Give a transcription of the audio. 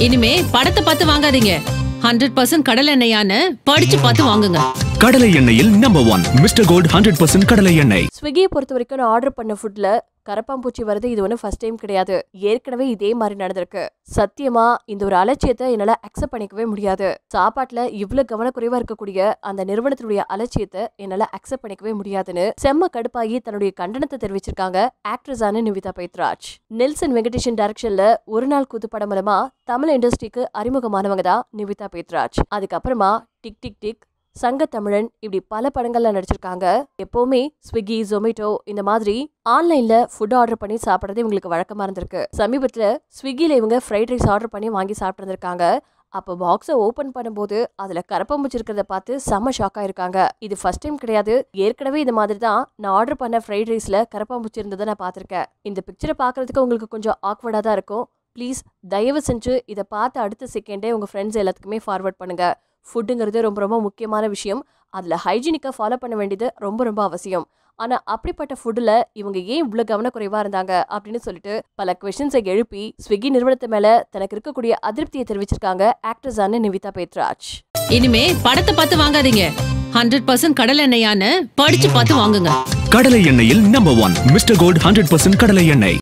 இனிமே படத்தை பார்த்து வாங்காதீங்க ஹண்ட்ரட் பர்சன்ட் கடல் எண்ணெயான்னு படிச்சு பார்த்து வாங்குங்க கடலை எண்ணெயில் number one mister gold hundred percent கடலை எண்ணெய் ஸ்விக்கியை பொறுத்த வரைக்கும் நான் ஆர்டர் பண்ண ஃபுட்ல கரப்பாம்பூச்சி வருது இது ஒன்றும் ஃபர்ஸ்ட் டைம் கிடையாது ஏற்கனவே இதே மாதிரி நடந்திருக்கு சத்தியமா இந்த ஒரு அலட்சியத்தை என்னால அக்செப்ட் பண்ணிக்கவே முடியாது சாப்பாட்டுல இவ்வளவு கவனக்குறைவா இருக்கக்கூடிய அந்த நிறுவனத்தினுடைய அலட்சியத்தை என்னால அக்செப்ட் பண்ணிக்கவே முடியாதுன்னு செம்ம கடுப்பாகி தன்னுடைய கண்டனத்தை தெரிவிச்சிருக்காங்க ஆக்ட்ரஸான நிவிதா பைத்ராஜ் நெல்சன் வெங்கடேஷன் டைரக்ஷன்ல ஒரு நாள் கூத்து படம் மூலமா தமிழ் இண்டஸ்ட்ரிக்கு அறிமுகமானவங்க தான் நிவிதா பைத்ராஜ் அதுக்கப்புறமா டிக் டிக் டிக் சங்க தமிழன் இப்படி பல படங்கள்ல நடிச்சிருக்காங்க எப்பவுமே ஸ்விக்கி ஜொமேட்டோ இந்த மாதிரி ஆன்லைன்ல ஃபுட் ஆர்டர் பண்ணி சாப்பிடுறது இவங்களுக்கு வழக்கமா இருந்திருக்கு சமீபத்துல ஸ்விக்கில இவங்க ஃப்ரைட் ரைஸ் ஆர்டர் பண்ணி வாங்கி சாப்பிட்டு இருந்திருக்காங்க அப்போ பாக்ஸை ஓபன் பண்ணும்போது அதுல கரப்பம்பூச்சி இருக்கிறத பார்த்து செம்ம ஷாக் ஆயிருக்காங்க இது ஃபர்ஸ்ட் டைம் கிடையாது ஏற்கனவே இது மாதிரி தான் நான் ஆர்டர் பண்ண ஃப்ரைட் ரைஸ்ல கரப்பாம்பூச்சி இருந்ததை நான் பார்த்திருக்கேன் இந்த பிக்சரை பார்க்கறதுக்கு உங்களுக்கு கொஞ்சம் ஆக்வர்டா தான் இருக்கும் ப்ளீஸ் தயவு செஞ்சு இதை பார்த்து அடுத்த செகண்டே உங்க ஃப்ரெண்ட்ஸ் எல்லாத்துக்குமே ஃபார்வர்ட் பண்ணுங்க ஃபுட்டுங்கிறது ரொம்ப ரொம்ப முக்கியமான விஷயம் அதில் ஹைஜீனிக்காக ஃபாலோ பண்ண வேண்டியது ரொம்ப ரொம்ப அவசியம் ஆனால் அப்படிப்பட்ட ஃபுட்டில் இவங்க ஏன் இவ்வளோ கவனக்குறைவாக இருந்தாங்க அப்படின்னு சொல்லிட்டு பல கொஷின்ஸை எழுப்பி ஸ்விக்கி நிறுவனத்து மேலே தனக்கு இருக்கக்கூடிய அதிருப்தியை தெரிவிச்சிருக்காங்க ஆக்ட்ரஸான நிவிதா பேத்ராஜ் இனிமே படத்தை பார்த்து வாங்காதீங்க ஹண்ட்ரட் பர்சன்ட் கடல் எண்ணெயான்னு படிச்சு பார்த்து வாங்குங்க கடலை எண்ணெயில் number one mister gold hundred percent கடலை எண்ணெய்